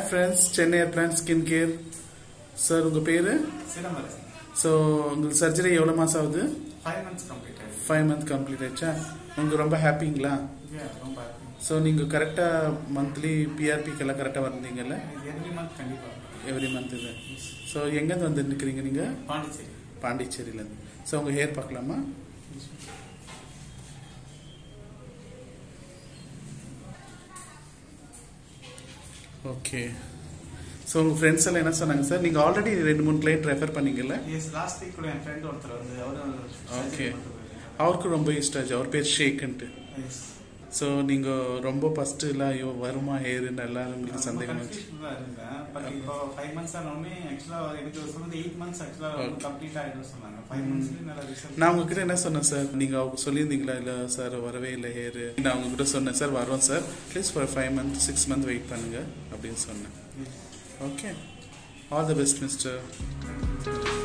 Hi friends Chennai plan skin care sir உங்கள் பேர் Chidambaram so உங்களுக்கு சர்ஜரி எவ்வளோ மாதம் ஆகுது ஃபைவ் மந்த்ஸ் கம்ப்ளீட் ஆயிடுச்சு ஃபைவ் மந்த் கம்ப்ளீட் ஆயிடுச்சா உங்களுக்கு ரொம்ப ஹாப்பிங்களா Yeah, ரொம்ப happy. ஸோ நீங்கள் கரெக்டாக மந்த்லி பிஆர்பிக்கெல்லாம் கரெக்டாக வந்தீங்கல்ல every month கண்டிப்பா எவ்ரி மந்த் இது ஸோ எங்கேருந்து வந்து நிற்கிறீங்க நீங்கள் பாண்டிச்சேரி பாண்டிச்சேரியிலேருந்து ஸோ உங்கள் ஹேர் பார்க்கலாமா ஓகே ஸோ உங்கள் ஃப்ரெண்ட்ஸ் எல்லாம் என்ன சொன்னாங்க சார் நீங்கள் ஆல்ரெடி ரெண்டு மூணு கிளைண்ட் ரெஃபர் பண்ணீங்கல்ல எஸ் லாஸ்ட் வீக் கூட என் ஃப்ரெண்ட் ஒருத்தர் வந்து அவரும் Okay. அவருக்கும் ரொம்ப இஷ்டம் ஆச்சு அவர் பேர் ஷேக்குன்ட்டு எஸ் ஸோ நீங்கள் ரொம்ப ஃபஸ்ட்டு எல்லாம் ஐயோ வருமா ஹேருன்னு எல்லாரும் உங்களுக்கு சந்தேகம் வச்சு இருந்தேன் பட் இப்போ ஃபைவ் மந்த்ஸ் ஆனோடனே ஆக்சுவலா எனக்கு சொன்னது எயிட் மந்த்ஸ் ஆக்சுவலா Okay. கம்ப்ளீட் ஆயிடும் சொன்னாங்க ஃபைவ் மந்த்ஸ்ல நல்ல ரிசல்ட் நான் உங்ககிட்ட என்ன சொன்னேன் சார் நீங்கள் அவங்க சொல்லியிருந்தீங்களா இல்லை சார் வரவே இல்லை ஹேரு நான் உங்ககிட்ட சொன்னேன் சார் வரோம் sir please for five month six month wait பண்ணுங்க அப்படின்னு சொன்னேன் okay all the best mister